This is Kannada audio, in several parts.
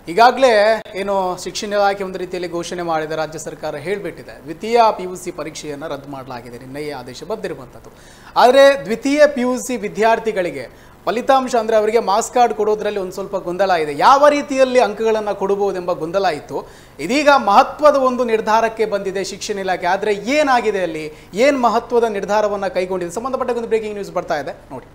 ಈಗಾಗಲೇ ಏನು ಶಿಕ್ಷಣ ಇಲಾಖೆ ಒಂದು ರೀತಿಯಲ್ಲಿ ಘೋಷಣೆ ಮಾಡಿದೆ ರಾಜ್ಯ ಸರ್ಕಾರ ಹೇಳಿಬಿಟ್ಟಿದೆ ದ್ವಿತೀಯ ಪಿ ಯು ಸಿ ಪರೀಕ್ಷೆಯನ್ನು ರದ್ದು ಮಾಡಲಾಗಿದೆ ನಿನ್ನೆಯೇ ಆದೇಶ ಬಂದಿರುವಂಥದ್ದು ಆದರೆ ದ್ವಿತೀಯ ಪಿ ಯು ಸಿ ವಿದ್ಯಾರ್ಥಿಗಳಿಗೆ ಫಲಿತಾಂಶ ಅಂದರೆ ಅವರಿಗೆ ಮಾರ್ಕ್ಸ್ ಕಾರ್ಡ್ ಕೊಡೋದ್ರಲ್ಲಿ ಒಂದು ಸ್ವಲ್ಪ ಗೊಂದಲ ಇದೆ ಯಾವ ರೀತಿಯಲ್ಲಿ ಅಂಕಗಳನ್ನು ಕೊಡಬಹುದೆಂಬ ಗೊಂದಲ ಇತ್ತು ಇದೀಗ ಮಹತ್ವದ ಒಂದು ನಿರ್ಧಾರಕ್ಕೆ ಬಂದಿದೆ ಶಿಕ್ಷಣ ಇಲಾಖೆ ಆದರೆ ಏನಾಗಿದೆ ಅಲ್ಲಿ ಏನು ಮಹತ್ವದ ನಿರ್ಧಾರವನ್ನು ಕೈಗೊಂಡಿದೆ ಸಂಬಂಧಪಟ್ಟ ಒಂದು ಬ್ರೇಕಿಂಗ್ ನ್ಯೂಸ್ ಬರ್ತಾ ಇದೆ ನೋಡಿ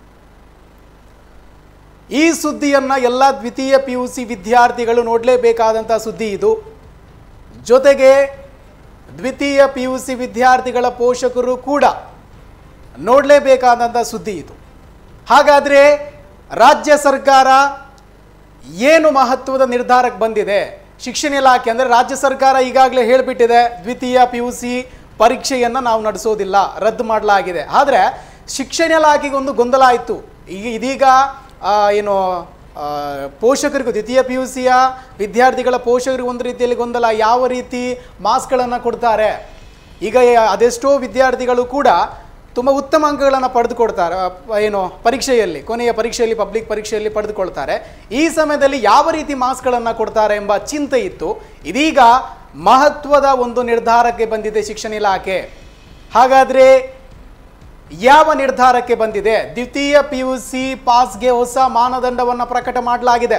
ಈ ಸುದ್ದಿಯನ್ನ ಎಲ್ಲ ದ್ವಿತೀಯ ಪಿ ಯು ಸಿ ವಿದ್ಯಾರ್ಥಿಗಳು ನೋಡಲೇಬೇಕಾದಂಥ ಸುದ್ದಿ ಇದು ಜೊತೆಗೆ ದ್ವಿತೀಯ ಪಿ ಯು ಸಿ ವಿದ್ಯಾರ್ಥಿಗಳ ಪೋಷಕರು ಕೂಡ ನೋಡಲೇಬೇಕಾದಂಥ ಸುದ್ದಿ ಇದು ಹಾಗಾದರೆ ರಾಜ್ಯ ಸರ್ಕಾರ ಏನು ಮಹತ್ವದ ನಿರ್ಧಾರಕ್ಕೆ ಬಂದಿದೆ ಶಿಕ್ಷಣ ಇಲಾಖೆ ಅಂದರೆ ರಾಜ್ಯ ಸರ್ಕಾರ ಈಗಾಗಲೇ ಹೇಳಿಬಿಟ್ಟಿದೆ ದ್ವಿತೀಯ ಪಿ ಯು ಸಿ ಪರೀಕ್ಷೆಯನ್ನು ನಾವು ನಡೆಸೋದಿಲ್ಲ ರದ್ದು ಮಾಡಲಾಗಿದೆ ಆದರೆ ಶಿಕ್ಷಣ ಇಲಾಖೆಗೆ ಒಂದು ಗೊಂದಲ ಆಯಿತು ಈಗ ಇದೀಗ ಆ, ಏನು ಆ, ಪೋಷಕರಿಗೂ ದ್ವಿತೀಯ ಪಿ ಯು ಸಿಯ ವಿದ್ಯಾರ್ಥಿಗಳ ಪೋಷಕರಿಗೆ ಒಂದು ರೀತಿಯಲ್ಲಿ ಗೊಂದಲ ಯಾವ ರೀತಿ ಮಾರ್ಕ್ಸ್ಗಳನ್ನು ಕೊಡ್ತಾರೆ ಈಗ ಯ- ಅದೆಷ್ಟೋ ವಿದ್ಯಾರ್ಥಿಗಳು ಕೂಡ ತುಂಬ ಉತ್ತಮ ಅಂಕಗಳನ್ನು ಪಡೆದುಕೊಡ್ತಾರೆ ಅ, ಏನು ಪರೀಕ್ಷೆಯಲ್ಲಿ ಕೊನೆಯ ಪರೀಕ್ಷೆಯಲ್ಲಿ ಪಬ್ಲಿಕ್ ಪರೀಕ್ಷೆಯಲ್ಲಿ ಪಡೆದುಕೊಳ್ತಾರೆ ಈ ಸಮಯದಲ್ಲಿ ಯಾವ ರೀತಿ ಮಾರ್ಕ್ಸ್ಗಳನ್ನು ಕೊಡ್ತಾರೆ ಎಂಬ ಚಿಂತೆ ಇತ್ತು ಇದೀಗ ಮಹತ್ವದ ಒಂದು ನಿರ್ಧಾರಕ್ಕೆ ಬಂದಿದೆ ಶಿಕ್ಷಣ ಇಲಾಖೆ ಹಾಗಾದರೆ ಯಾವ ನಿರ್ಧಾರಕ್ಕೆ ಬಂದಿದೆ ದ್ವಿತೀಯ ಪಿ ಯು ಸಿ ಪಾಸ್ಗೆ ಹೊಸ ಮಾನದಂಡವನ್ನು ಪ್ರಕಟ ಮಾಡಲಾಗಿದೆ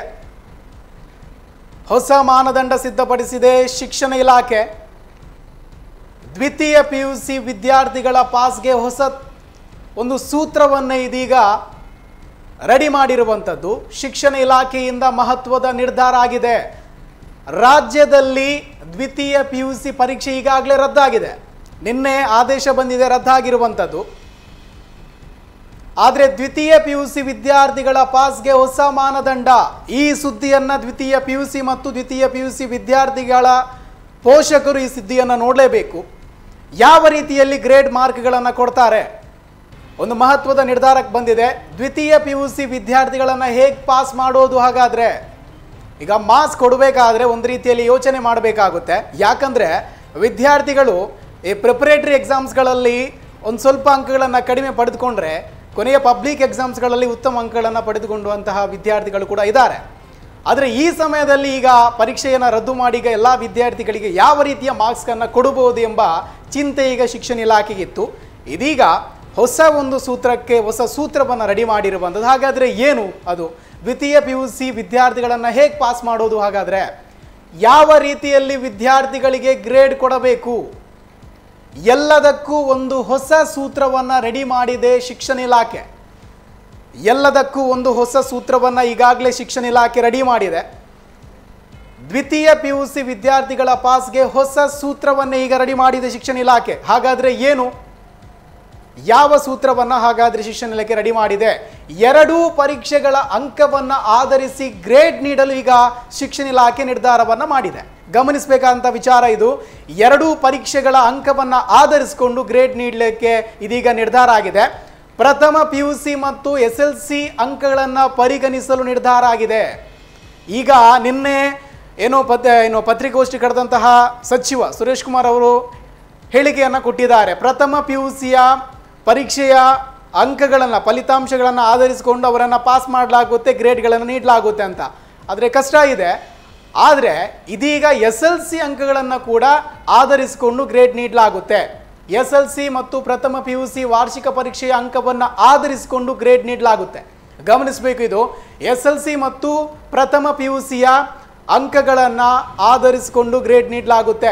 ಹೊಸ ಮಾನದಂಡ ಸಿದ್ಧಪಡಿಸಿದೆ ಶಿಕ್ಷಣ ಇಲಾಖೆ ದ್ವಿತೀಯ ಪಿ ಯು ಸಿ ವಿದ್ಯಾರ್ಥಿಗಳ ಪಾಸ್ಗೆ ಹೊಸ ಒಂದು ಸೂತ್ರವನ್ನು ಇದೀಗ ರೆಡಿ ಮಾಡಿರುವಂಥದ್ದು ಶಿಕ್ಷಣ ಇಲಾಖೆಯಿಂದ ಮಹತ್ವದ ನಿರ್ಧಾರ ಆಗಿದೆ ರಾಜ್ಯದಲ್ಲಿ ದ್ವಿತೀಯ ಪಿ ಯು ಸಿ ಪರೀಕ್ಷೆ ಈಗಾಗಲೇ ರದ್ದಾಗಿದೆ ನಿನ್ನೆ ಆದೇಶ ಬಂದಿದೆ ರದ್ದಾಗಿರುವಂಥದ್ದು ಆದರೆ ದ್ವಿತೀಯ ಪಿ ಯು ಸಿ ವಿದ್ಯಾರ್ಥಿಗಳ ಪಾಸ್ಗೆ ಹೊಸ ಮಾನದಂಡ ಈ ಸುದ್ದಿಯನ್ನು ದ್ವಿತೀಯ ಪಿ ಯು ಸಿ ಮತ್ತು ದ್ವಿತೀಯ ಪಿ ಯು ಸಿ ವಿದ್ಯಾರ್ಥಿಗಳ ಪೋಷಕರು ಈ ಸುದ್ದಿಯನ್ನು ನೋಡಲೇಬೇಕು ಯಾವ ರೀತಿಯಲ್ಲಿ ಗ್ರೇಡ್ ಮಾರ್ಕ್ಗಳನ್ನು ಕೊಡ್ತಾರೆ ಒಂದು ಮಹತ್ವದ ನಿರ್ಧಾರಕ್ಕೆ ಬಂದಿದೆ ದ್ವಿತೀಯ ಪಿ ಯು ಸಿ ವಿದ್ಯಾರ್ಥಿಗಳನ್ನು ಹೇಗೆ ಪಾಸ್ ಮಾಡೋದು ಹಾಗಾದರೆ ಈಗ ಮಾರ್ಕ್ಸ್ ಕೊಡಬೇಕಾದ್ರೆ ಒಂದು ರೀತಿಯಲ್ಲಿ ಯೋಚನೆ ಮಾಡಬೇಕಾಗುತ್ತೆ ಯಾಕಂದರೆ ವಿದ್ಯಾರ್ಥಿಗಳು ಈ ಪ್ರಿಪರೇಟರಿ ಎಕ್ಸಾಮ್ಸ್ಗಳಲ್ಲಿ ಒಂದು ಸ್ವಲ್ಪ ಅಂಕಗಳನ್ನು ಕಡಿಮೆ ಪಡೆದುಕೊಂಡ್ರೆ ಕೊನೆಯ ಪಬ್ಲಿಕ್ ಎಕ್ಸಾಮ್ಸ್ಗಳಲ್ಲಿ ಉತ್ತಮ ಅಂಕಗಳನ್ನು ಪಡೆದುಕೊಂಡುವಂತಹ ವಿದ್ಯಾರ್ಥಿಗಳು ಕೂಡ ಇದ್ದಾರೆ ಆದರೆ ಈ ಸಮಯದಲ್ಲಿ ಈಗ ಪರೀಕ್ಷೆಯನ್ನು ರದ್ದು ಮಾಡಿ ಈಗ ಎಲ್ಲ ವಿದ್ಯಾರ್ಥಿಗಳಿಗೆ ಯಾವ ರೀತಿಯ ಮಾರ್ಕ್ಸ್ಗಳನ್ನು ಕೊಡಬಹುದು ಎಂಬ ಚಿಂತೆ ಈಗ ಶಿಕ್ಷಣ ಇಲಾಖೆಗಿತ್ತು ಇದೀಗ ಹೊಸ ಒಂದು ಸೂತ್ರಕ್ಕೆ ಹೊಸ ಸೂತ್ರವನ್ನು ರೆಡಿ ಮಾಡಿರುವಂಥದ್ದು ಹಾಗಾದರೆ ಏನು ಅದು ದ್ವಿತೀಯ ಪಿ ಯು ಸಿ ವಿದ್ಯಾರ್ಥಿಗಳನ್ನು ಹೇಗೆ ಪಾಸ್ ಮಾಡೋದು ಹಾಗಾದರೆ ಯಾವ ರೀತಿಯಲ್ಲಿ ವಿದ್ಯಾರ್ಥಿಗಳಿಗೆ ಗ್ರೇಡ್ ಕೊಡಬೇಕು ಎಲ್ಲದಕ್ಕೂ ಒಂದು ಹೊಸ ಸೂತ್ರವನ್ನು ರೆಡಿ ಮಾಡಿದೆ ಶಿಕ್ಷಣ ಇಲಾಖೆ ಎಲ್ಲದಕ್ಕೂ ಒಂದು ಹೊಸ ಸೂತ್ರವನ್ನು ಈಗಾಗಲೇ ಶಿಕ್ಷಣ ಇಲಾಖೆ ರೆಡಿ ಮಾಡಿದೆ ದ್ವಿತೀಯ ಪಿ ಯು ಸಿ ವಿದ್ಯಾರ್ಥಿಗಳ ಪಾಸ್ಗೆ ಹೊಸ ಸೂತ್ರವನ್ನು ಈಗ ರೆಡಿ ಮಾಡಿದೆ ಶಿಕ್ಷಣ ಇಲಾಖೆ ಹಾಗಾದರೆ ಏನು ಯಾವ ಸೂತ್ರವನ್ನು ಹಾಗಾದರೆ ಶಿಕ್ಷಣ ಇಲಾಖೆ ರೆಡಿ ಮಾಡಿದೆ ಎರಡೂ ಪರೀಕ್ಷೆಗಳ ಅಂಕವನ್ನು ಆಧರಿಸಿ ಗ್ರೇಡ್ ನೀಡಲು ಈಗ ಶಿಕ್ಷಣ ಇಲಾಖೆ ನಿರ್ಧಾರವನ್ನು ಮಾಡಿದೆ ಗಮನಿಸಬೇಕಾದಂಥ ವಿಚಾರ ಇದು ಎರಡೂ ಪರೀಕ್ಷೆಗಳ ಅಂಕವನ್ನು ಆಧರಿಸಿಕೊಂಡು ಗ್ರೇಡ್ ನೀಡಲಿಕ್ಕೆ ಇದೀಗ ನಿರ್ಧಾರ ಆಗಿದೆ ಪ್ರಥಮ ಪಿ ಯು ಸಿ ಮತ್ತು ಎಸ್ ಎಲ್ ಸಿ ಅಂಕಗಳನ್ನು ಪರಿಗಣಿಸಲು ನಿರ್ಧಾರ ಆಗಿದೆ ಈಗ ನಿನ್ನೆ ಏನೋ ಪತ್ ಏನೋ ಪತ್ರಿಕಾಗೋಷ್ಠಿ ಕರೆದಂತಹ ಸಚಿವ ಸುರೇಶ್ ಕುಮಾರ್ ಅವರು ಹೇಳಿಕೆಯನ್ನು ಕೊಟ್ಟಿದ್ದಾರೆ ಪ್ರಥಮ ಪಿ ಯು ಸಿಯ ಪರೀಕ್ಷೆಯ ಅಂಕಗಳನ್ನು ಫಲಿತಾಂಶಗಳನ್ನು ಆಧರಿಸಿಕೊಂಡು ಅವರನ್ನು ಪಾಸ್ ಮಾಡಲಾಗುತ್ತೆ ಗ್ರೇಡ್ಗಳನ್ನು ನೀಡಲಾಗುತ್ತೆ ಅಂತ ಆದರೆ ಕಷ್ಟ ಇದೆ ಆದರೆ ಇದೀಗ ಎಸ್ ಎಲ್ ಸಿ ಅಂಕಗಳನ್ನು ಕೂಡ ಆಧರಿಸಿಕೊಂಡು ಗ್ರೇಡ್ ನೀಡಲಾಗುತ್ತೆ ಎಸ್ ಎಲ್ ಸಿ ಮತ್ತು ಪ್ರಥಮ ಪಿ ಯು ಸಿ ವಾರ್ಷಿಕ ಪರೀಕ್ಷೆಯ ಅಂಕವನ್ನು ಆಧರಿಸಿಕೊಂಡು ಗ್ರೇಡ್ ನೀಡಲಾಗುತ್ತೆ ಗಮನಿಸಬೇಕು ಇದು ಎಸ್ ಎಲ್ ಸಿ ಮತ್ತು ಪ್ರಥಮ ಪಿ ಯು ಸಿಯ ಅಂಕಗಳನ್ನು ಆಧರಿಸಿಕೊಂಡು ಗ್ರೇಡ್ ನೀಡಲಾಗುತ್ತೆ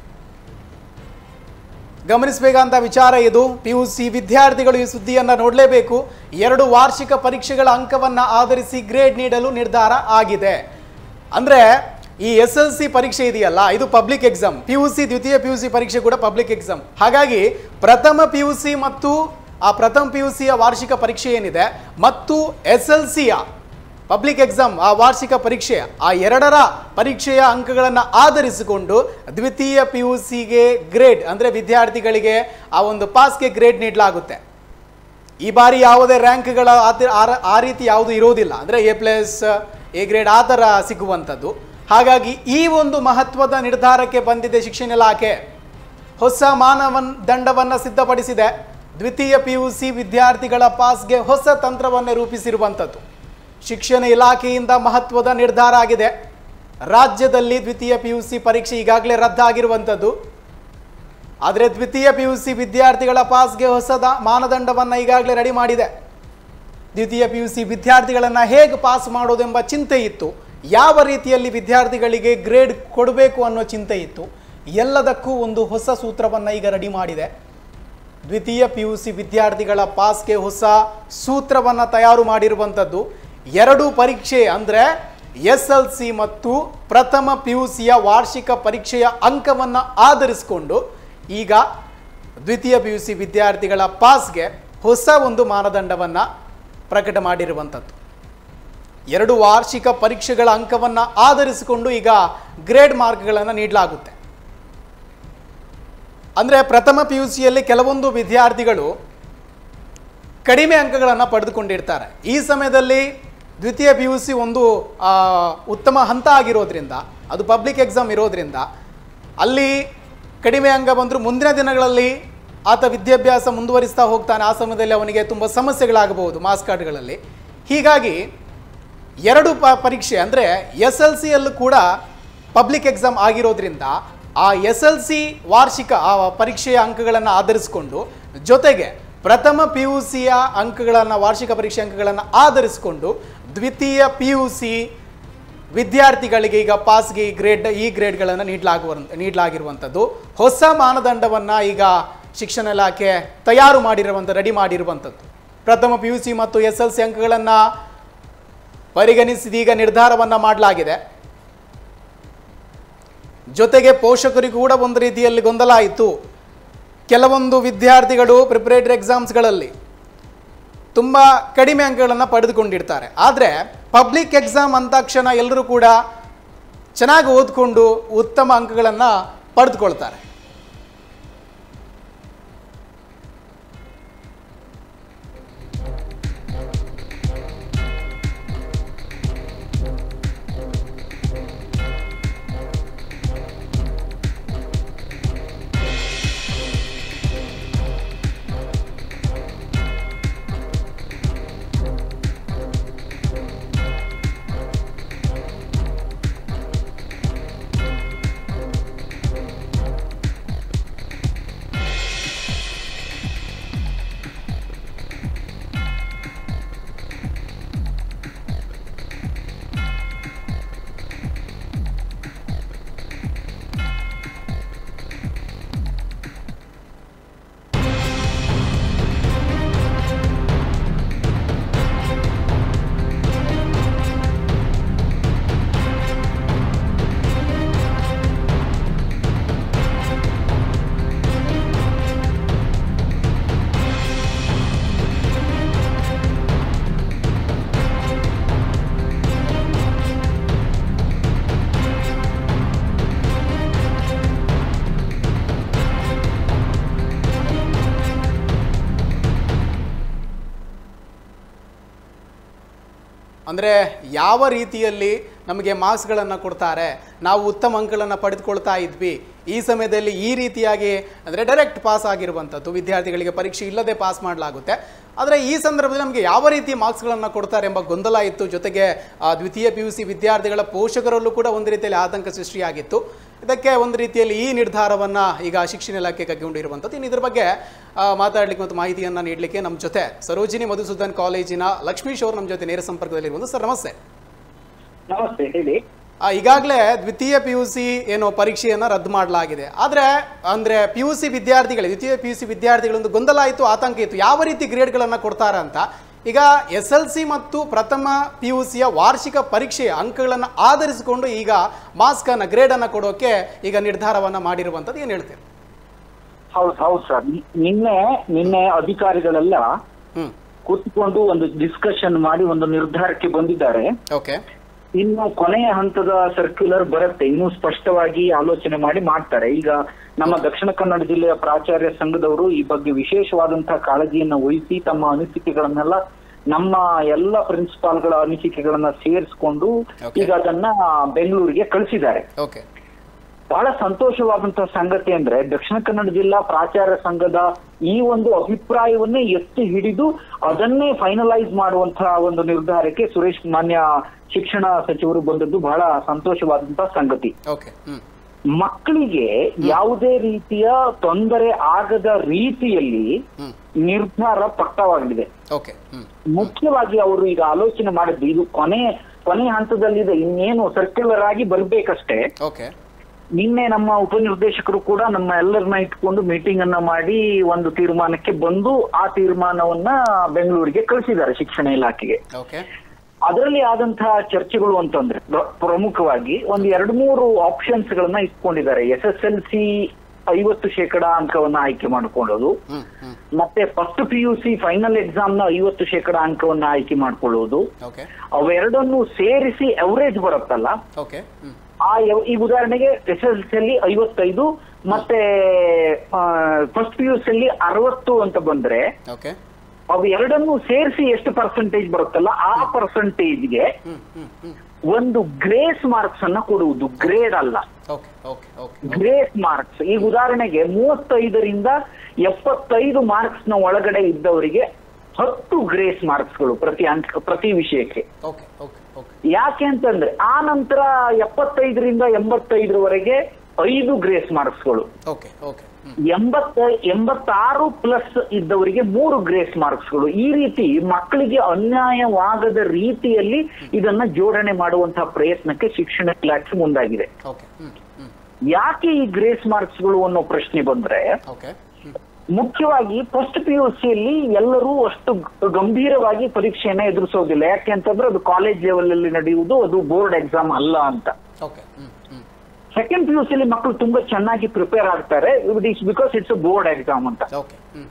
ಗಮನಿಸಬೇಕಂತ ವಿಚಾರ ಇದು ಪಿ ಯು ಸಿ ವಿದ್ಯಾರ್ಥಿಗಳು ಈ ಸುದ್ದಿಯನ್ನು ನೋಡಲೇಬೇಕು ಎರಡು ವಾರ್ಷಿಕ ಪರೀಕ್ಷೆಗಳ ಅಂಕವನ್ನು ಆಧರಿಸಿ ಗ್ರೇಡ್ ನೀಡಲು ನಿರ್ಧಾರ ಆಗಿದೆ ಅಂದರೆ ಈ ಎಸ್ ಎಲ್ ಸಿ ಪರೀಕ್ಷೆ ಇದೆಯಲ್ಲ ಇದು public exam P U C ದ್ವಿತೀಯ ಪಿ ಯು ಸಿ ಪರೀಕ್ಷೆ ಕೂಡ ಪಬ್ಲಿಕ್ ಎಕ್ಸಾಮ್ ಹಾಗಾಗಿ ಪ್ರಥಮ ಪಿ ಯು ಸಿ ಮತ್ತು ಆ ಪ್ರಥಮ ಪಿ ಯು ಸಿಯ ವಾರ್ಷಿಕ ಪರೀಕ್ಷೆ ಏನಿದೆ ಮತ್ತು ಎಸ್ ಎಲ್ ಸಿಯ ಪಬ್ಲಿಕ್ ಎಕ್ಸಾಮ್ ಆ ವಾರ್ಷಿಕ ಪರೀಕ್ಷೆ ಆ ಎರಡರ ಪರೀಕ್ಷೆಯ ಅಂಕಗಳನ್ನು ಆಧರಿಸಿಕೊಂಡು ದ್ವಿತೀಯ ಪಿ ಯು ಸಿಗೆ ಗ್ರೇಡ್ ಅಂದರೆ ವಿದ್ಯಾರ್ಥಿಗಳಿಗೆ ಆ ಒಂದು ಪಾಸ್ಗೆ ಗ್ರೇಡ್ ನೀಡಲಾಗುತ್ತೆ ಈ ಬಾರಿ ಯಾವುದೇ ರ್ಯಾಂಕ್ಗಳ ಆ ತಿ- ಆ ರ- ಆ ರೀತಿ ಯಾವುದು ಇರೋದಿಲ್ಲ ಅಂದರೆ ಎ ಪ್ಲಸ್ ಎ ಗ್ರೇಡ್ ಆ ಥರ ಸಿಗುವಂಥದ್ದು ಹಾಗಾಗಿ ಈ ಒಂದು ಮಹತ್ವದ ನಿರ್ಧಾರಕ್ಕೆ ಬಂದಿದೆ ಶಿಕ್ಷಣ ಇಲಾಖೆ ಹೊಸ ಮಾನವನ್ ದಂಡವನ್ನು ಸಿದ್ಧಪಡಿಸಿದೆ ದ್ವಿತೀಯ ಪಿ ಯು ಸಿ ವಿದ್ಯಾರ್ಥಿಗಳ ಪಾಸ್ಗೆ ಹೊಸ ತಂತ್ರವನ್ನು ರೂಪಿಸಿರುವಂಥದ್ದು ಶಿಕ್ಷಣ ಇಲಾಖೆಯಿಂದ ಮಹತ್ವದ ನಿರ್ಧಾರ ಆಗಿದೆ ರಾಜ್ಯದಲ್ಲಿ ದ್ವಿತೀಯ ಪಿ ಯು ಸಿ ಪರೀಕ್ಷೆ ಈಗಾಗಲೇ ರದ್ದಾಗಿರುವಂಥದ್ದು ಆದರೆ ದ್ವಿತೀಯ ಪಿ ಯು ಸಿ ವಿದ್ಯಾರ್ಥಿಗಳ ಪಾಸ್ಗೆ ಹೊಸದ ಮಾನದಂಡವನ್ನು ಈಗಾಗಲೇ ರೆಡಿ ಮಾಡಿದೆ ದ್ವಿತೀಯ ಪಿ ಯು ಸಿ ವಿದ್ಯಾರ್ಥಿಗಳನ್ನು ಹೇಗೆ ಪಾಸ್ ಮಾಡೋದೆಂಬ ಚಿಂತೆ ಇತ್ತು ಯಾವ ರೀತಿಯಲ್ಲಿ ವಿದ್ಯಾರ್ಥಿಗಳಿಗೆ ಗ್ರೇಡ್ ಕೊಡಬೇಕು ಅನ್ನೋ ಚಿಂತೆ ಇತ್ತು ಎಲ್ಲದಕ್ಕೂ ಒಂದು ಹೊಸ ಸೂತ್ರವನ್ನು ಈಗ ರೆಡಿ ಮಾಡಿದೆ ದ್ವಿತೀಯ ಪಿ ಯು ಸಿ ವಿದ್ಯಾರ್ಥಿಗಳ ಪಾಸ್ಗೆ ಹೊಸ ಸೂತ್ರವನ್ನು ತಯಾರು ಮಾಡಿರುವಂಥದ್ದು ಎರಡು ಪರೀಕ್ಷೆ ಅಂದರೆ ಎಸ್ ಎಲ್ ಸಿ ಮತ್ತು ಪ್ರಥಮ ಪಿ ಯು ಸಿಯ ವಾರ್ಷಿಕ ಪರೀಕ್ಷೆಯ ಅಂಕವನ್ನು ಆಧರಿಸಿಕೊಂಡು ಈಗ ದ್ವಿತೀಯ ಪಿ ಯು ಸಿ ವಿದ್ಯಾರ್ಥಿಗಳ ಪಾಸ್ಗೆ ಹೊಸ ಒಂದು ಮಾನದಂಡವನ್ನು ಪ್ರಕಟ ಮಾಡಿರುವಂಥದ್ದು ಎರಡು ವಾರ್ಷಿಕ ಪರೀಕ್ಷೆಗಳ ಅಂಕವನ್ನು ಆಧರಿಸಿಕೊಂಡು ಈಗ ಗ್ರೇಡ್ ಮಾರ್ಕ್ಗಳನ್ನು ನೀಡಲಾಗುತ್ತೆ ಅಂದರೆ ಪ್ರಥಮ ಪಿ ಯು ಸಿಯಲ್ಲಿ ಕೆಲವೊಂದು ವಿದ್ಯಾರ್ಥಿಗಳು ಕಡಿಮೆ ಅಂಕಗಳನ್ನು ಪಡೆದುಕೊಂಡಿರ್ತಾರೆ ಈ ಸಮಯದಲ್ಲಿ ದ್ವಿತೀಯ ಪಿ ಯು ಸಿ ಒಂದು ಆ, ಉತ್ತಮ ಹಂತ ಆಗಿರೋದ್ರಿಂದ ಅದು ಪಬ್ಲಿಕ್ ಎಕ್ಸಾಮ್ ಇರೋದ್ರಿಂದ ಅಲ್ಲಿ ಕಡಿಮೆ ಅಂಕ ಬಂದರೂ ಮುಂದಿನ ದಿನಗಳಲ್ಲಿ ಆತ ವಿದ್ಯಾಭ್ಯಾಸ ಮುಂದುವರಿಸ್ತಾ ಹೋಗ್ತಾನೆ ಆ ಸಮಯದಲ್ಲಿ ಅವನಿಗೆ ತುಂಬ ಸಮಸ್ಯೆಗಳಾಗಬಹುದು ಮಾರ್ಕ್ಸ್ ಕಾರ್ಡ್ಗಳಲ್ಲಿ ಹೀಗಾಗಿ ಎರಡು ಪ ಪರೀಕ್ಷೆ ಅಂದರೆ ಎಸ್ ಎಲ್ ಸಿಯಲ್ಲೂ ಕೂಡ ಪಬ್ಲಿಕ್ ಎಕ್ಸಾಮ್ ಆಗಿರೋದ್ರಿಂದ ಆ ಎಸ್ ಎಲ್ ಸಿ ವಾರ್ಷಿಕ ಆ ಪರೀಕ್ಷೆಯ ಅಂಕಗಳನ್ನು ಆಧರಿಸಿಕೊಂಡು ಜೊತೆಗೆ ಪ್ರಥಮ ಪಿ ಯು ಸಿಯ ಅಂಕಗಳನ್ನು ವಾರ್ಷಿಕ ಪರೀಕ್ಷೆ ಅಂಕಗಳನ್ನು ಆಧರಿಸಿಕೊಂಡು ದ್ವಿತೀಯ ಪಿ ಯು ಸಿ ವಿದ್ಯಾರ್ಥಿಗಳಿಗೆ ಈಗ ಪಾಸ್ಗೆ ಈ ಗ್ರೇಡ್ ಈ ಗ್ರೇಡ್ಗಳನ್ನು ನೀಡಲಾಗುವ ನೀಡಲಾಗಿರುವಂಥದ್ದು ಹೊಸ ಮಾನದಂಡವನ್ನು ಈಗ ಶಿಕ್ಷಣ ಇಲಾಖೆ ತಯಾರು ಮಾಡಿರುವಂಥ ರೆಡಿ ಮಾಡಿರುವಂಥದ್ದು ಪ್ರಥಮ ಪಿ ಯು ಸಿ ಮತ್ತು ಎಸ್ ಎಲ್ ಸಿ ಅಂಕಗಳನ್ನು ಪರಿಗಣಿಸಿದೀಗ ನಿರ್ಧಾರವನ್ನು ಮಾಡಲಾಗಿದೆ ಜೊತೆಗೆ ಪೋಷಕರಿಗೂ ಕೂಡ ಒಂದು ರೀತಿಯಲ್ಲಿ ಗೊಂದಲ ಆಯಿತು ಕೆಲವೊಂದು ವಿದ್ಯಾರ್ಥಿಗಳು ಪ್ರಿಪರೇಟರಿ ಎಕ್ಸಾಮ್ಸ್ಗಳಲ್ಲಿ ತುಂಬ ಕಡಿಮೆ ಅಂಕಗಳನ್ನು ಪಡೆದುಕೊಂಡಿರ್ತಾರೆ ಆದರೆ ಪಬ್ಲಿಕ್ ಎಕ್ಸಾಮ್ ಅಂದಾಕ್ಷಣ ಎಲ್ಲರೂ ಕೂಡ ಚೆನ್ನಾಗಿ ಓದ್ಕೊಂಡು ಉತ್ತಮ ಅಂಕಗಳನ್ನು ಪಡೆದುಕೊಳ್ತಾರೆ ಅಂದರೆ ಯಾವ ರೀತಿಯಲ್ಲಿ ನಮಗೆ ಮಾರ್ಕ್ಸ್ಗಳನ್ನು ಕೊಡ್ತಾರೆ ನಾವು ಉತ್ತಮ ಅಂಕಗಳನ್ನು ಪಡೆದುಕೊಳ್ತಾ ಇದ್ವಿ ಈ ಸಮಯದಲ್ಲಿ ಈ ರೀತಿಯಾಗಿ ಅಂದರೆ ಡೈರೆಕ್ಟ್ ಪಾಸ್ ಆಗಿರುವಂಥದ್ದು ವಿದ್ಯಾರ್ಥಿಗಳಿಗೆ ಪರೀಕ್ಷೆ ಇಲ್ಲದೆ ಪಾಸ್ ಮಾಡಲಾಗುತ್ತೆ ಆದರೆ ಈ ಸಂದರ್ಭದಲ್ಲಿ ನಮಗೆ ಯಾವ ರೀತಿ ಮಾರ್ಕ್ಸ್ಗಳನ್ನು ಕೊಡ್ತಾರೆ ಎಂಬ ಗೊಂದಲ ಇತ್ತು ಜೊತೆಗೆ ಆ, ದ್ವಿತೀಯ ಪಿ ಯು ಸಿ ವಿದ್ಯಾರ್ಥಿಗಳ ಪೋಷಕರಲ್ಲೂ ಕೂಡ ಒಂದು ರೀತಿಯಲ್ಲಿ ಆತಂಕ ಸೃಷ್ಟಿಯಾಗಿತ್ತು ಇದಕ್ಕೆ ಒಂದು ರೀತಿಯಲ್ಲಿ ಈ ನಿರ್ಧಾರವನ್ನು ಈಗ ಶಿಕ್ಷಣ ಇಲಾಖೆ ಕೈಗೊಂಡಿರುವಂಥದ್ದು ಇನ್ನು ಇದ್ರ ಬಗ್ಗೆ ಆ, ಮಾತಾಡ್ಲಿಕ್ಕೆ ಮತ್ತು ಮಾಹಿತಿಯನ್ನು ನೀಡಲಿಕ್ಕೆ ನಮ್ಮ ಜೊತೆ ಸರೋಜಿನಿ ಮಧುಸೂದನ್ ಕಾಲೇಜಿನ ಲಕ್ಷ್ಮೀಶ್ ಅವರು ನಮ್ಮ ಜೊತೆ ನೇರ ಸಂಪರ್ಕದಲ್ಲಿರುವುದು ಸರ್ ನಮಸ್ತೆ ನಮಸ್ತೆ ಹೇಳಿ ಆ, ಈಗಾಗಲೇ ದ್ವಿತೀಯ ಪಿ ಯು ಸಿ ಏನೋ ಪರೀಕ್ಷೆಯನ್ನು ರದ್ದು ಮಾಡಲಾಗಿದೆ ಆದರೆ ಅಂದರೆ ಪಿ ಯು ಸಿ ವಿದ್ಯಾರ್ಥಿಗಳಿಗೆ ದ್ವಿತೀಯ ಪಿ ಯು ಸಿ ವಿದ್ಯಾರ್ಥಿಗಳೊಂದು ಗೊಂದಲ ಇತ್ತು ಆತಂಕ ಇತ್ತು ಯಾವ ರೀತಿ ಗ್ರೇಡ್ಗಳನ್ನು ಕೊಡ್ತಾರೆ ಅಂತ ಈಗ ಎಸ್ ಎಲ್ ಸಿ ಮತ್ತು ಪ್ರಥಮ ಪಿ ಯು ಸಿಯ ವಾರ್ಷಿಕ ಪರೀಕ್ಷೆಯ ಅಂಕಗಳನ್ನು ಆಧರಿಸಿಕೊಂಡು ಈಗ ಮಾಸ್ಕನ್ನು ಗ್ರೇಡನ್ನು ಕೊಡೋಕೆ ಈಗ ನಿರ್ಧಾರವನ್ನು ಮಾಡಿರುವಂಥದ್ದು ಏನು ಹೇಳ್ತೀರಿ ಹೌದು ಹೌದು ಸರ್ ನಿನ್ನೆ ನಿನ್ನೆ ಅಧಿಕಾರಿಗಳೆಲ್ಲ ಹ್ಞೂ ಕೂತ್ಕೊಂಡು ಒಂದು ಡಿಸ್ಕಷನ್ ಮಾಡಿ ಒಂದು ನಿರ್ಧಾರಕ್ಕೆ ಬಂದಿದ್ದಾರೆ ಓಕೆ ಇನ್ನು ಕೊನೆಯ ಹಂತದ ಸರ್ಕ್ಯುಲರ್ ಬರುತ್ತೆ ಇನ್ನು ಸ್ಪಷ್ಟವಾಗಿ ಆಲೋಚನೆ ಮಾಡಿ ಮಾಡ್ತಾರೆ ಈಗ ನಮ್ಮ ದಕ್ಷಿಣ ಕನ್ನಡ ಜಿಲ್ಲೆಯ ಪ್ರಾಚಾರ್ಯ ಸಂಘದವರು ಈ ಬಗ್ಗೆ ವಿಶೇಷವಾದಂತಹ ಕಾಳಜಿಯನ್ನು ವಹಿಸಿ ತಮ್ಮ ಅನಿಸಿಕೆಗಳನ್ನೆಲ್ಲ ನಮ್ಮ ಎಲ್ಲ ಪ್ರಿನ್ಸಿಪಾಲ್ಗಳ ಅನಿಸಿಕೆಗಳನ್ನ ಸೇರಿಸ್ಕೊಂಡು Okay. ಈಗ ಅದನ್ನ ಬೆಂಗಳೂರಿಗೆ ಕಳಿಸಿದ್ದಾರೆ ಓಕೆ ಬಹಳ ಸಂತೋಷವಾದಂತಹ ಸಂಗತಿ ಅಂದ್ರೆ ದಕ್ಷಿಣ ಕನ್ನಡ ಜಿಲ್ಲಾ ಪ್ರಾಚಾರ್ಯ ಸಂಘದ ಈ ಒಂದು ಅಭಿಪ್ರಾಯವನ್ನೇ ಎತ್ತಿ ಹಿಡಿದು ಅದನ್ನೇ ಫೈನಲೈಸ್ ಮಾಡುವಂತಹ ಒಂದು ನಿರ್ಧಾರಕ್ಕೆ ಸುರೇಶ್ ಮಾನ್ಯ ಶಿಕ್ಷಣ ಸಚಿವರು ಬಂದದ್ದು ಬಹಳ ಸಂತೋಷವಾದಂತಹ ಸಂಗತಿ ಓಕೆ ಹ್ಮ್ ಮಕ್ಕಳಿಗೆ ಯಾವುದೇ ರೀತಿಯ ತೊಂದರೆ ಆಗದ ರೀತಿಯಲ್ಲಿ ಹ್ಮ್ ನಿರ್ಧಾರ ಪಕ್ಕವಾಗಿದೆ ಓಕೆ ಹ್ಮ್ ಮುಖ್ಯವಾಗಿ ಅವರು ಈಗ ಆಲೋಚನೆ ಮಾಡಿದ್ದು ಇದು ಕೊನೆ ಕೊನೆ ಹಂತದಲ್ಲಿದೆ ಇನ್ನೇನು ಸರ್ಕ್ಯುಲರ್ ಆಗಿ ಬರ್ಬೇಕಷ್ಟೇ ಓಕೆ ನಿನ್ನೆ ನಮ್ಮ ಉಪನಿರ್ದೇಶಕರು ಕೂಡ ನಮ್ಮ ಎಲ್ಲರನ್ನ ಇಟ್ಕೊಂಡು ಮೀಟಿಂಗ್ ಅನ್ನ ಮಾಡಿ ಒಂದು ತೀರ್ಮಾನಕ್ಕೆ ಬಂದು ಆ ತೀರ್ಮಾನವನ್ನ ಬೆಂಗಳೂರಿಗೆ ಕಳಿಸಿದ್ದಾರೆ ಶಿಕ್ಷಣ ಇಲಾಖೆಗೆ ಓಕೆ ಅದರಲ್ಲಿ ಆದಂತಹ ಚರ್ಚೆಗಳು ಅಂತಂದ್ರೆ ಪ್ರ- ಪ್ರಮುಖವಾಗಿ ಒಂದು ಎರಡು ಮೂರು ಆಪ್ಷನ್ಸ್ ಗಳನ್ನ ಇಟ್ಕೊಂಡಿದ್ದಾರೆ ಎಸ್ ಎಸ್ ಎಲ್ ಸಿ ಐವತ್ತು ಶೇಕಡ ಅಂಕವನ್ನ ಆಯ್ಕೆ ಮಾಡ್ಕೊಳ್ಳೋದು ಹ್ಮ್ ಹ್ಮ್ ಮತ್ತೆ first P U C final exam ನ ಐವತ್ತು ಶೇಕಡ ಅಂಕವನ್ನ ಆಯ್ಕೆ ಮಾಡ್ಕೊಳ್ಳೋದು ಓಕೆ ಅವೆರಡನ್ನು ಸೇರಿಸಿ ಅವರೇಜ್ ಬರುತ್ತಲ್ಲ ಓಕೆ ಹ್ಮ್ ಆ ಎವ್- ಈ ಉದಾಹರಣೆಗೆ ಎಸ್ ಎಲ್ ಸಿ ಅಲ್ಲಿ ಐವತ್ತೈದು ಮತ್ತೆ ಫಸ್ಟ್ ಪಿ ಯು ಸಿ ಅಲ್ಲಿ ಅರವತ್ತು ಅಂತ ಬಂದ್ರೆ ಓಕೆ ಅವು ಎರಡನ್ನು ಸೇರಿಸಿ ಎಷ್ಟು ಪರ್ಸೆಂಟೇಜ್ ಬರುತ್ತಲ್ಲ ಆ ಪರ್ಸೆಂಟೇಜ್ಗೆ ಹ್ಮ್ ಹ್ಮ್ ಹ್ಮ್ ಒಂದು ಗ್ರೇಸ್ ಮಾರ್ಕ್ಸ್ ಅನ್ನ ಕೊಡುವುದು ಗ್ರೇಡ್ ಅಲ್ಲ okay okay okay grace marks ಈಗ ಉದಾಹರಣೆಗೆ ಮೂವತ್ತೈದರಿಂದ ಎಪ್ಪತ್ತೈದು ಮಾರ್ಕ್ಸ್ ನ ಒಳಗಡೆ ಇದ್ದವರಿಗೆ ಹತ್ತು ಗ್ರೇಸ್ ಮಾರ್ಕ್ಸ್ಗಳು ಪ್ರತಿ ಅಂಕ ಪ್ರತಿ ವಿಷಯಕ್ಕೆ ಓಕೆ ಓಕೆ ಓಕೆ ಯಾಕೆ ಅಂತಂದ್ರೆ ಆ ನಂತರ ಎಪ್ಪತ್ತೈದರಿಂದ ಎಂಬತ್ತೈದರವರೆಗೆ ಐದು ಗ್ರೇಸ್ ಮಾರ್ಕ್ಸ್ಗಳು ಓಕೆ ಓಕೆ ಹ್ಮ್ ಎಂಬತ್ತ ಎಂಬತ್ತಾರು ಪ್ಲಸ್ ಇದ್ದವರಿಗೆ ಮೂರು ಗ್ರೇಸ್ ಮಾರ್ಕ್ಸ್ಗಳು ಈ ರೀತಿ ಮಕ್ಕಳಿಗೆ ಅನ್ಯಾಯವಾಗದ ರೀತಿಯಲ್ಲಿ ಇದನ್ನ ಜೋಡಣೆ ಮಾಡುವಂತಹ ಪ್ರಯತ್ನಕ್ಕೆ ಶಿಕ್ಷಣ ಇಲಾಖೆ ಮುಂದಾಗಿದೆ ಓಕೆ ಹ್ಮ್ ಹ್ಮ್ ಯಾಕೆ ಈ ಗ್ರೇಸ್ ಮಾರ್ಕ್ಸ್ಗಳು ಅನ್ನೋ ಪ್ರಶ್ನೆ ಬಂದ್ರೆ ಓಕೆ ಹ್ಮ್ ಮುಖ್ಯವಾಗಿ ಫಸ್ಟ್ ಪಿ ಯು ಸಿಯಲ್ಲಿ ಎಲ್ಲರೂ ಅಷ್ಟು ಗ- ಗಂಭೀರವಾಗಿ ಪರೀಕ್ಷೆಯನ್ನ ಎದುರಿಸೋದಿಲ್ಲ ಯಾಕೆ ಅಂತಂದ್ರೆ ಅದು ಕಾಲೇಜ್ ಲೆವೆಲ್ ಅಲ್ಲಿ ನಡೆಯುವುದು ಅದು ಬೋರ್ಡ್ ಎಕ್ಸಾಮ್ ಅಲ್ಲ ಅಂತ ಓಕೆ ಹ್ಮ್ ಹ್ಮ್ ಸೆಕೆಂಡ್ ಪಿ ಯು ಸಿಲಿ ಮಕ್ಕಳು ತುಂಬಾ ಚೆನ್ನಾಗಿ ಪ್ರಿಪೇರ್ ಆಗ್ತಾರೆ it's because it's board exam ಅಂತ ಓಕೆ ಹ್ಮ್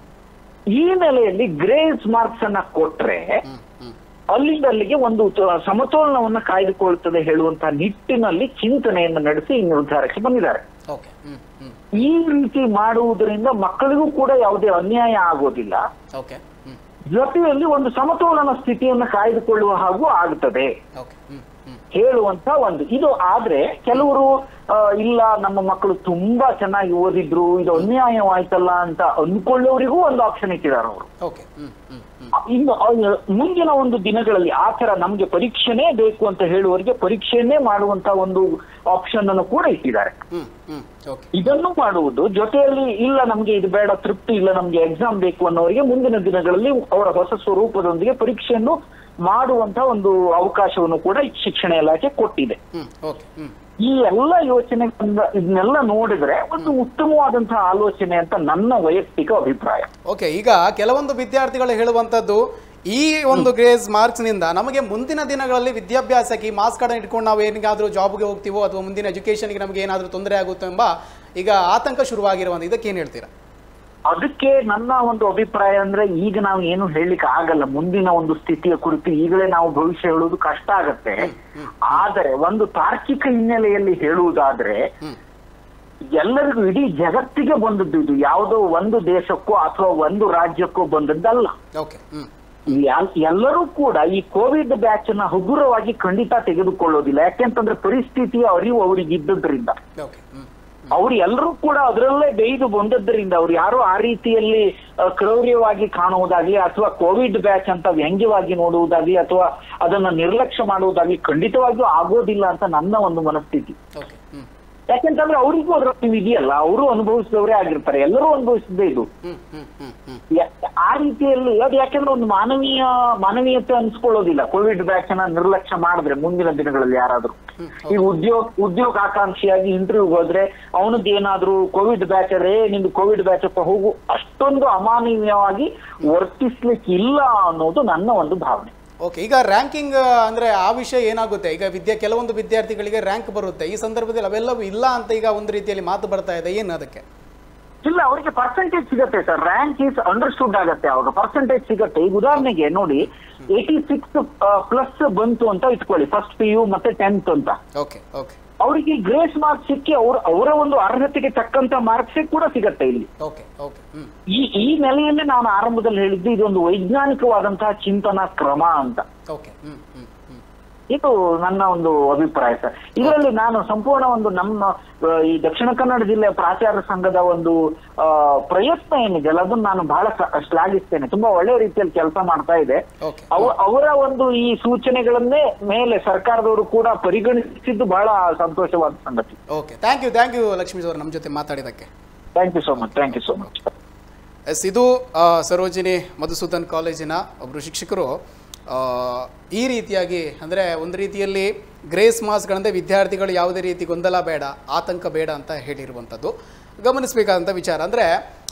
ಈ ನೆಲೆಯಲ್ಲಿ ಗ್ರೇಸ್ ಮಾರ್ಕ್ಸ್ ಅನ್ನ ಕೊಟ್ರೆ ಹ್ಮ್ ಹ್ಮ್ ಅಲ್ಲಿಂದ ಅಲ್ಲಿಗೆ ಒಂದು ತ- ಸಮತೋಲನವನ್ನ ಕಾಯ್ದುಕೊಳ್ತದೆ ಹೇಳುವಂತಹ ನಿಟ್ಟಿನಲ್ಲಿ ಚಿಂತನೆಯನ್ನು ನಡೆಸಿ ಈ ನಿರ್ಧಾರಕ್ಕೆ ಬಂದಿದ್ದಾರೆ ಓಕೆ ಹ್ಮ್ ಹ್ಮ್ ಈ ರೀತಿ ಮಾಡುವುದರಿಂದ ಮಕ್ಕಳಿಗೂ ಕೂಡ ಯಾವುದೇ ಅನ್ಯಾಯ ಆಗೋದಿಲ್ಲ ಓಕೆ ಹ್ಮ್ ಜೊತೆಯಲ್ಲಿ ಒಂದು ಸಮತೋಲನ ಸ್ಥಿತಿಯನ್ನು ಕಾಯ್ದುಕೊಳ್ಳುವ ಹಾಗೂ ಆಗುತ್ತದೆ ಓಕೆ ಹ್ಮ್ ಹ್ಮ್ ಹೇಳುವಂತ ಒಂದು ಇದು ಆದ್ರೆ ಕೆಲವರು ಆ, ಇಲ್ಲ ನಮ್ಮ ಮಕ್ಕಳು ತುಂಬಾ ಚೆನ್ನಾಗಿ ಓದಿದ್ರು ಇದು ಅನ್ಯಾಯವಾಯ್ತಲ್ಲ ಅಂತ ಅನ್ಕೊಳ್ಳೋರಿಗೂ ಒಂದು ಆಪ್ಷನ್ ಇಟ್ಟಿದ್ದಾರೆ ಅವರು ಓಕೆ ಹ್ಮ್ ಹ್ಮ್ ಹ್ಮ್ ಇನ್ನು ಅಹ್, ಮುಂದಿನ ಒಂದು ದಿನಗಳಲ್ಲಿ ಆ ತರ ನಮ್ಗೆ ಪರೀಕ್ಷೆನೇ ಬೇಕು ಅಂತ ಹೇಳುವವರಿಗೆ ಪರೀಕ್ಷೆಯನ್ನೇ ಮಾಡುವಂತ ಒಂದು ಆಪ್ಷನ್ ಅನ್ನು ಕೂಡ ಇಟ್ಟಿದ್ದಾರೆ ಹ್ಮ್ ಹ್ಮ್ ಓಕೆ ಇದನ್ನು ಮಾಡುವುದು ಜೊತೆಯಲ್ಲಿ ಇಲ್ಲ ನಮ್ಗೆ ಇದು ಬೇಡ ತೃಪ್ತಿ ಇಲ್ಲ ನಮ್ಗೆ ಎಕ್ಸಾಮ್ ಬೇಕು ಅನ್ನೋರಿಗೆ ಮುಂದಿನ ದಿನಗಳಲ್ಲಿ ಅವರ ಹೊಸ ಸ್ವರೂಪದೊಂದಿಗೆ ಪರೀಕ್ಷೆಯನ್ನು ಮಾಡುವಂತ ಒಂದು ಅವಕಾಶವನ್ನು ಕೂಡ ಈ ಶಿಕ್ಷಣ ಇಲಾಖೆ ಕೊಟ್ಟಿದೆ ಹ್ಮ್ ಓಕೆ ಹ್ಮ್ ಈ ಎಲ್ಲ ಯೋಚನೆ ಇದನ್ನೆಲ್ಲ ನೋಡಿದ್ರೆ ಒಂದು ಉತ್ತಮವಾದಂತಹ ಆಲೋಚನೆ ಅಂತ ನನ್ನ ವೈಯಕ್ತಿಕ ಅಭಿಪ್ರಾಯ ಓಕೆ ಈಗ ಕೆಲವೊಂದು ವಿದ್ಯಾರ್ಥಿಗಳು ಹೇಳುವಂಥದ್ದು ಈ ಒಂದು ಗ್ರೇಸ್ ಮಾರ್ಕ್ಸ್ನಿಂದ ನಮಗೆ ಮುಂದಿನ ದಿನಗಳಲ್ಲಿ ವಿದ್ಯಾಭ್ಯಾಸಕ್ಕೆ ಈ ಮಾರ್ಕ್ಸ್ ಕಾರ್ಡ್ ಇಟ್ಕೊಂಡು ನಾವು ಏನಿಗಾದರೂ ಜಾಬ್ಗೆ ಹೋಗ್ತೀವೋ ಅಥವಾ ಮುಂದಿನ ಎಜುಕೇಷನ್ಗೆ ನಮಗೆ ಏನಾದರೂ ತೊಂದರೆ ಆಗುತ್ತೋ ಎಂಬ ಈಗ ಆತಂಕ ಶುರುವಾಗಿರುವಂಥ ಇದಕ್ಕೆ ಏನು ಹೇಳ್ತೀರಾ ಅದಕ್ಕೆ ನನ್ನ ಒಂದು ಅಭಿಪ್ರಾಯ ಅಂದ್ರೆ ಈಗ ನಾವು ಏನು ಹೇಳಲಿಕ್ಕೆ ಆಗಲ್ಲ ಮುಂದಿನ ಒಂದು ಸ್ಥಿತಿಯ ಕುರಿತು ಈಗಲೇ ನಾವು ಭವಿಷ್ಯ ಹೇಳುವುದು ಕಷ್ಟ ಆಗತ್ತೆ ಆದರೆ ಒಂದು ತಾರ್ಕಿಕ ಹಿನ್ನೆಲೆಯಲ್ಲಿ ಹೇಳುವುದಾದ್ರೆ ಹ್ಮ್ ಎಲ್ಲರಿಗೂ ಇಡೀ ಜಗತ್ತಿಗೆ ಬಂದದ್ದು ಇದು ಯಾವುದೋ ಒಂದು ದೇಶಕ್ಕೋ ಅಥವಾ ಒಂದು ರಾಜ್ಯಕ್ಕೋ ಬಂದದ್ದಲ್ಲ ಓಕೆ ಹ್ಮ್ ಯಾ- ಎಲ್ಲರೂ ಕೂಡ ಈ ಕೋವಿಡ್ ಬ್ಯಾಚ್ ನ ಹಗುರವಾಗಿ ಖಂಡಿತ ತೆಗೆದುಕೊಳ್ಳೋದಿಲ್ಲ ಯಾಕೆಂತಂದ್ರೆ ಪರಿಸ್ಥಿತಿಯ ಅರಿವು ಅವರಿಗೆ ಇದ್ದದ್ರಿಂದ ಓಕೆ ಹ್ಮ್ ಅವ್ರು ಎಲ್ಲರೂ ಕೂಡ ಅದರಲ್ಲೇ ಬೇಯ್ದು ಬಂದದ್ದರಿಂದ ಅವ್ರು ಯಾರು ಆ ರೀತಿಯಲ್ಲಿ ಆ, ಕ್ರೌರ್ಯವಾಗಿ ಕಾಣುವುದಾಗ್ಲಿ ಅಥವಾ ಕೋವಿಡ್ ಬ್ಯಾಚ್ ಅಂತ ವ್ಯಂಗ್ಯವಾಗಿ ನೋಡುವುದಾಗ್ಲಿ ಅಥವಾ ಅದನ್ನ ನಿರ್ಲಕ್ಷ್ಯ ಮಾಡುವುದಾಗ್ಲಿ ಖಂಡಿತವಾಗಿಯೂ ಆಗೋದಿಲ್ಲ ಅಂತ ನನ್ನ ಒಂದು ಮನಸ್ಥಿತಿ ಓಕೆ ಹ್ಮ್ ಯಾಕೆಂತಂದ್ರೆ ಅವರಿಗೂ ಅದರ ಇದೆಯಲ್ಲ ಅವರು ಅನುಭವಿಸಿದವರೇ ಆಗಿರ್ತಾರೆ ಎಲ್ಲರೂ ಅನುಭವಿಸಿದ್ದೇ ಇದು ಹ್ಮ್ ಹ್ಮ್ ಹ್ಮ್ ಹ್ಮ್ ಯಾ- ಆ ರೀತಿಯಲ್ಲಿ ಅದು ಯಾಕೆಂದ್ರೆ ಒಂದು ಮಾನವೀಯ ಮಾನವೀಯತೆ ಅನ್ಸ್ಕೊಳ್ಳೋದಿಲ್ಲ ಕೋವಿಡ್ ಬ್ಯಾಚ್ ನ ನಿರ್ಲಕ್ಷ್ಯ ಮಾಡಿದ್ರೆ ಮುಂದಿನ ದಿನಗಳಲ್ಲಿ ಯಾರಾದ್ರೂ ಹ್ಮ್ ಈ ಉದ್ಯೋಗ ಉದ್ಯೋಗ ಆಕಾಂಕ್ಷಿಯಾಗಿ ಇಂಟರ್ವ್ಯೂ ಹೋದ್ರೆ ಅವನದ್ದು ಏನಾದ್ರೂ ಕೋವಿಡ್ ಬ್ಯಾಚ್ ರೇ ನಿಂದು ಕೋವಿಡ್ ಬ್ಯಾಚ್ ಅಪ್ಪ ಹೋಗು ಅಷ್ಟೊಂದು ಅಮಾನವೀಯವಾಗಿ ವರ್ತಿಸ್ಲಿಕ್ಕೆ ಇಲ್ಲ ಅನ್ನೋದು ನನ್ನ ಒಂದು ಭಾವನೆ ಓಕೆ ಈಗ ರ್ಯಾಂಕಿಂಗ್ ಅಂದ್ರೆ ಆ ವಿಷಯ ಏನಾಗುತ್ತೆ ಈಗ ವಿದ್ಯಾ ಕೆಲವೊಂದು ವಿದ್ಯಾರ್ಥಿಗಳಿಗೆ ರ್ಯಾಂಕ್ ಬರುತ್ತೆ ಈ ಸಂದರ್ಭದಲ್ಲಿ ಅವೆಲ್ಲವೂ ಇಲ್ಲ ಅಂತ ಈಗ ಒಂದು ರೀತಿಯಲ್ಲಿ ಮಾತು ಬರ್ತಾ ಇದೆ ಏನು ಅದಕ್ಕೆ ಇಲ್ಲ ಅವರಿಗೆ ಪರ್ಸೆಂಟೇಜ್ ಸಿಗತ್ತೆ ಸರ್ ರ್ಯಾಂಕ್ ಈಸ್ ಅಂಡರ್ಸ್ಟುಡ್ ಆಗತ್ತೆ ಅವಾಗ ಪರ್ಸೆಂಟೇಜ್ ಸಿಗತ್ತೆ ಈಗ ಉದಾಹರಣೆಗೆ ನೋಡಿ ಏಯ್ಟಿ ಸಿಕ್ಸ್ ಪ್ಲಸ್ ಬಂತು ಅಂತ ಇಟ್ಕೊಳ್ಳಿ ಫಸ್ಟ್ ಪಿ ಯು ಮತ್ತೆ ಟೆಂತ್ ಅಂತ ಓಕೆ ಓಕೆ ಅವರಿಗೆ ಗ್ರೇಸ್ ಮಾರ್ಕ್ಸ್ ಸಿಕ್ಕಿ ಅವ್ರ ಅವರ ಒಂದು ಅರ್ಹತೆಗೆ ತಕ್ಕಂತ ಮಾರ್ಕ್ಸ್ ಕೂಡ ಸಿಗತ್ತೆ ಇಲ್ಲಿ ಓಕೆ ಓಕೆ ಹ್ಮ್ ಈ ಈ ನೆಲೆಯಲ್ಲೇ ನಾನು ಆರಂಭದಲ್ಲಿ ಹೇಳಿದ್ದು ಇದೊಂದು ವೈಜ್ಞಾನಿಕವಾದಂತಹ ಚಿಂತನಾ ಕ್ರಮ ಅಂತ ಓಕೆ ಹ್ಮ್ ಹ್ಮ್ ಹ್ಮ್ ಇದು ನನ್ನ ಒಂದು ಅಭಿಪ್ರಾಯ ಸರ್ ಇದರಲ್ಲಿ ನಾನು ಸಂಪೂರ್ಣ ಒಂದು ನಮ್ಮ ಆ, ಈ ದಕ್ಷಿಣ ಕನ್ನಡ ಜಿಲ್ಲೆಯ ಪ್ರಾಚಾರ್ಯ ಸಂಘದ ಒಂದು ಆ, ಪ್ರಯತ್ನ ಏನಿದೆಯಲ್ಲ ಅದನ್ನ ನಾನು ಬಹಳ ಸ- ಶ್ಲಾಘಿಸ್ತೇನೆ ತುಂಬಾ ಒಳ್ಳೆ ರೀತಿಯಲ್ಲಿ ಕೆಲಸ ಮಾಡ್ತಾ ಇದೆ ಓಕೆ ಅವ- ಅವರ ಒಂದು ಈ ಸೂಚನೆಗಳನ್ನೇ ಮೇಲೆ ಸರ್ಕಾರದವರು ಕೂಡ ಪರಿಗಣಿಸಿದ್ದು ಬಹಳ ಸಂತೋಷವಾದ ಸಂಗತಿ okay thank you thank you Lakshmish ಅವರು ನಮ್ಮ ಜೊತೆ ಮಾತಾಡಿದ್ದಕ್ಕೆ thank you so much thank you so much yes ಇದು ಆ, ಸರೋಜಿನಿ ಮಧುಸೂದನ್ ಕಾಲೇಜಿನ ಒಬ್ಬರು ಶಿಕ್ಷಕರು ಆ, ಈ ರೀತಿಯಾಗಿ ಅಂದರೆ ಒಂದು ರೀತಿಯಲ್ಲಿ ಗ್ರೇಸ್ ಮಾರ್ಕ್ಸ್ಗಳಂದರೆ ವಿದ್ಯಾರ್ಥಿಗಳು ಯಾವುದೇ ರೀತಿ ಗೊಂದಲ ಬೇಡ ಆತಂಕ ಬೇಡ ಅಂತ ಹೇಳಿರುವಂಥದ್ದು ಗಮನಿಸಬೇಕಾದಂಥ ವಿಚಾರ ಅಂದರೆ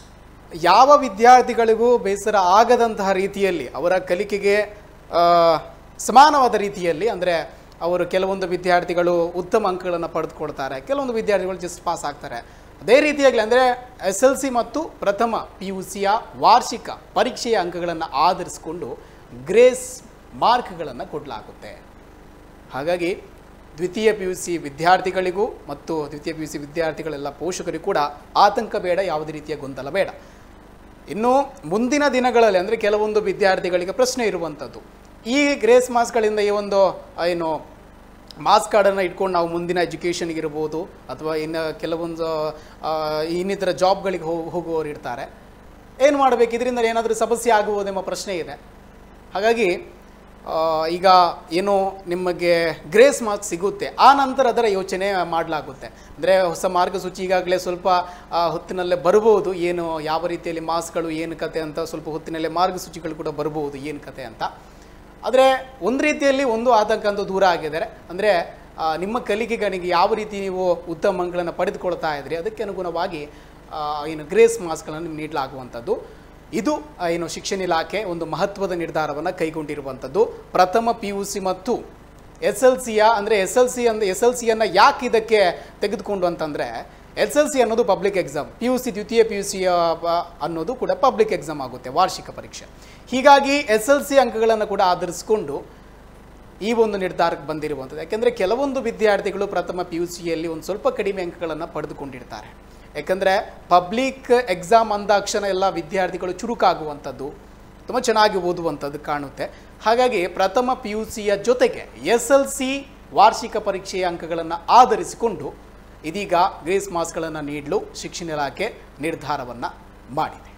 ಯಾವ ವಿದ್ಯಾರ್ಥಿಗಳಿಗೂ ಬೇಸರ ಆಗದಂತಹ ರೀತಿಯಲ್ಲಿ ಅವರ ಕಲಿಕೆಗೆ ಆ, ಸಮಾನವಾದ ರೀತಿಯಲ್ಲಿ ಅಂದರೆ ಅವರು ಕೆಲವೊಂದು ವಿದ್ಯಾರ್ಥಿಗಳು ಉತ್ತಮ ಅಂಕಗಳನ್ನು ಪಡೆದುಕೊಳ್ತಾರೆ ಕೆಲವೊಂದು ವಿದ್ಯಾರ್ಥಿಗಳು ಜಸ್ಟ್ ಪಾಸ್ ಆಗ್ತಾರೆ ಅದೇ ರೀತಿಯಾಗಲಿ ಅಂದರೆ ಎಸ್ ಎಲ್ ಸಿ ಮತ್ತು ಪ್ರಥಮ ಪಿ ಯು ಸಿಯ ವಾರ್ಷಿಕ ಪರೀಕ್ಷೆಯ ಅಂಕಗಳನ್ನು ಆಧರಿಸಿಕೊಂಡು ಗ್ರೇಸ್ ಮಾರ್ಕ್ಗಳನ್ನು ಕೊಡಲಾಗುತ್ತೆ ಹಾಗಾಗಿ ದ್ವಿತೀಯ ಪಿ ಯು ಸಿ ವಿದ್ಯಾರ್ಥಿಗಳಿಗೂ ಮತ್ತು ದ್ವಿತೀಯ ಪಿ ಯು ಸಿ ವಿದ್ಯಾರ್ಥಿಗಳೆಲ್ಲ ಪೋಷಕರಿಗೂ ಕೂಡ ಆತಂಕ ಬೇಡ ಯಾವುದೇ ರೀತಿಯ ಗೊಂದಲ ಬೇಡ ಇನ್ನು ಮುಂದಿನ ದಿನಗಳಲ್ಲಿ ಅಂದರೆ ಕೆಲವೊಂದು ವಿದ್ಯಾರ್ಥಿಗಳಿಗೆ ಪ್ರಶ್ನೆ ಇರುವಂಥದ್ದು ಈ ಗ್ರೇಸ್ ಮಾರ್ಕ್ಸ್ಗಳಿಂದ ಈ ಒಂದು ಆ, ಏನು ಮಾರ್ಕ್ಸ್ ಕಾರ್ಡನ್ನು ಇಟ್ಕೊಂಡು ನಾವು ಮುಂದಿನ ಎಜುಕೇಷನ್ಗೆ ಇರ್ಬೋದು ಅಥವಾ ಇನ್ನು ಕೆಲವೊಂದು ಆ, ಇನ್ನಿತರ ಜಾಬ್ಗಳಿಗೆ ಹೋಗಿ ಹೋಗುವವರು ಇರ್ತಾರೆ ಏನು ಮಾಡಬೇಕು ಇದರಿಂದ ಏನಾದರೂ ಸಮಸ್ಯೆ ಆಗುವುದೆಂಬ ಪ್ರಶ್ನೆ ಇದೆ ಹಾಗಾಗಿ ಆ, ಈಗ ಏನು ನಿಮಗೆ ಗ್ರೇಸ್ ಮಾರ್ಕ್ಸ್ ಸಿಗುತ್ತೆ ಆ ನಂತರ ಅದರ ಯೋಚನೆ ಮಾಡಲಾಗುತ್ತೆ ಅಂದರೆ ಹೊಸ ಮಾರ್ಗಸೂಚಿ ಈಗಾಗಲೇ ಸ್ವಲ್ಪ ಆ, ಹೊತ್ತಿನಲ್ಲೇ ಬರ್ಬೋದು ಏನು ಯಾವ ರೀತಿಯಲ್ಲಿ ಮಾರ್ಕ್ಸ್ಗಳು ಏನು ಕತೆ ಅಂತ ಸ್ವಲ್ಪ ಹೊತ್ತಿನಲ್ಲೇ ಮಾರ್ಗಸೂಚಿಗಳು ಕೂಡ ಬರ್ಬೋದು ಏನು ಕತೆ ಅಂತ ಆದರೆ ಒಂದು ರೀತಿಯಲ್ಲಿ ಒಂದು ಆತಂಕ ಅಂತೂ ದೂರ ಆಗಿದ್ದಾರೆ ಅಂದರೆ ನಿಮ್ಮ ಕಲಿಕೆಗಳಿಗೆ ಯಾವ ರೀತಿ ನೀವು ಉತ್ತಮ ಅಂಕಗಳನ್ನು ಪಡೆದುಕೊಳ್ತಾ ಇದ್ರಿ ಅದಕ್ಕೆ ಅನುಗುಣವಾಗಿ ಆ, ಏನು ಗ್ರೇಸ್ ಮಾರ್ಕ್ಸ್ಗಳನ್ನು ನೀಡಲಾಗುವಂಥದ್ದು ಇದು ಆ, ಏನು ಶಿಕ್ಷಣ ಇಲಾಖೆ ಒಂದು ಮಹತ್ವದ ನಿರ್ಧಾರವನ್ನು ಕೈಗೊಂಡಿರುವಂಥದ್ದು ಪ್ರಥಮ ಪಿ ಯು ಸಿ ಮತ್ತು ಎಸ್ ಎಲ್ ಸಿಯ ಅಂದರೆ ಎಸ್ ಎಲ್ ಸಿ ಅಂದರೆ ಎಸ್ ಎಲ್ ಸಿಯನ್ನು ಯಾಕೆ ಇದಕ್ಕೆ ತೆಗೆದುಕೊಂಡು ಅಂತಂದರೆ ಎಸ್ ಎಲ್ ಸಿ ಅನ್ನೋದು public exam P U C ದ್ವಿತೀಯ ಪಿ ಯು ಸಿ ಅನ್ನೋದು ಕೂಡ ಪಬ್ಲಿಕ್ ಎಕ್ಸಾಮ್ ಆಗುತ್ತೆ ವಾರ್ಷಿಕ ಪರೀಕ್ಷೆ ಹೀಗಾಗಿ ಎಸ್ ಎಲ್ ಸಿ ಅಂಕಗಳನ್ನು ಕೂಡ ಆಧರಿಸಿಕೊಂಡು ಈ ಒಂದು ನಿರ್ಧಾರಕ್ಕೆ ಬಂದಿರುವಂಥದ್ದು ಯಾಕೆಂದರೆ ಕೆಲವೊಂದು ವಿದ್ಯಾರ್ಥಿಗಳು ಪ್ರಥಮ ಪಿ ಯು ಸಿಯಲ್ಲಿ ಒಂದು ಸ್ವಲ್ಪ ಕಡಿಮೆ ಅಂಕಗಳನ್ನು ಪಡೆದುಕೊಂಡಿರ್ತಾರೆ ಯಾಕಂದರೆ ಪಬ್ಲಿಕ್ ಎಕ್ಸಾಮ್ ಅಂದಾಕ್ಷಣ ಎಲ್ಲ ವಿದ್ಯಾರ್ಥಿಗಳು ಚುರುಕಾಗುವಂಥದ್ದು ತುಂಬ ಚೆನ್ನಾಗಿ ಓದುವಂಥದ್ದು ಕಾಣುತ್ತೆ ಹಾಗಾಗಿ ಪ್ರಥಮ ಪಿ ಯು ಸಿಯ ಜೊತೆಗೆ ಎಸ್ ಎಲ್ ಸಿ ವಾರ್ಷಿಕ ಪರೀಕ್ಷೆಯ ಅಂಕಗಳನ್ನು ಆಧರಿಸಿಕೊಂಡು ಇದೀಗ ಗ್ರೇಸ್ ಮಾರ್ಕ್ಸ್ಗಳನ್ನು ನೀಡಲು ಶಿಕ್ಷಣ ಇಲಾಖೆ ನಿರ್ಧಾರವನ್ನು ಮಾಡಿದೆ